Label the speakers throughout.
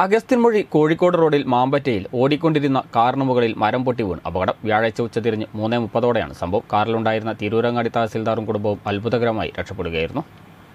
Speaker 1: അഗസ്ത്യൻമൊഴി കോഴിക്കോട് റോഡിൽ മാമ്പറ്റയിൽ ഓടിക്കൊണ്ടിരുന്ന കാറിന് മുകളിൽ മരം പൊട്ടി വീണ് അപകടം വ്യാഴാഴ്ച ഉച്ചതിരിഞ്ഞ് മൂന്നേ മുപ്പതോടെയാണ് സംഭവം കാറിലുണ്ടായിരുന്ന തിരൂരങ്ങാടി തഹസിൽദാറും കുടുംബവും അത്ഭുതകരമായി രക്ഷപ്പെടുകയായിരുന്നു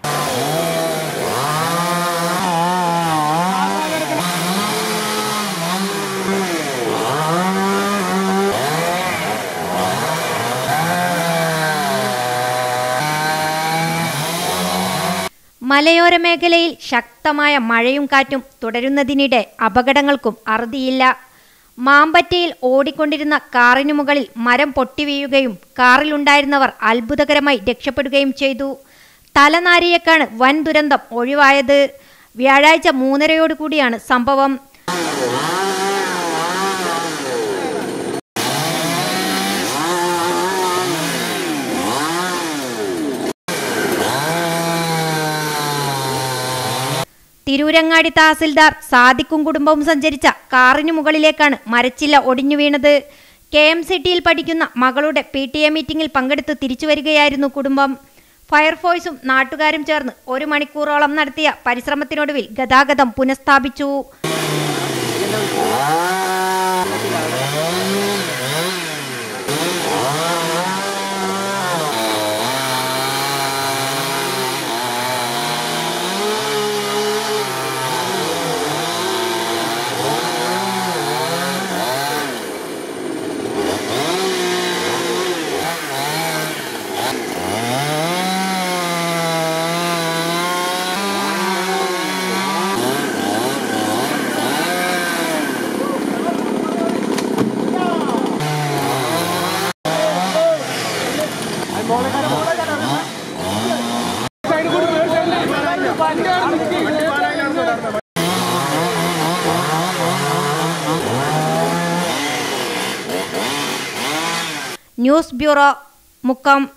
Speaker 2: മലയോര മേഖലയിൽ ശക്തമായ മഴയും കാറ്റും തുടരുന്നതിനിടെ അപകടങ്ങൾക്കും അറുതിയില്ല മാമ്പറ്റയിൽ ഓടിക്കൊണ്ടിരുന്ന കാറിനു മുകളിൽ മരം പൊട്ടിവീഴുകയും കാറിലുണ്ടായിരുന്നവർ അത്ഭുതകരമായി രക്ഷപ്പെടുകയും ചെയ്തു തലനാരിയേക്കാണ് വൻ ദുരന്തം ഒഴിവായത് വ്യാഴാഴ്ച മൂന്നരയോടുകൂടിയാണ് സംഭവം തിരൂരങ്ങാടി തഹസിൽദാർ സാദിക്കും കുടുംബവും സഞ്ചരിച്ച കാറിനു മുകളിലേക്കാണ് മരച്ചില്ല ഒടിഞ്ഞു വീണത് കെ എം സിറ്റിയിൽ പഠിക്കുന്ന മകളുടെ പി ടി എ മീറ്റിംഗിൽ പങ്കെടുത്ത് തിരിച്ചു വരികയായിരുന്നു കുടുംബം ഫയർഫോഴ്സും നാട്ടുകാരും ചേർന്ന് ഒരു മണിക്കൂറോളം നടത്തിയ പരിശ്രമത്തിനൊടുവിൽ ഗതാഗതം പുനഃസ്ഥാപിച്ചു ന്യൂസ് ബ്യൂറോ മുക്കം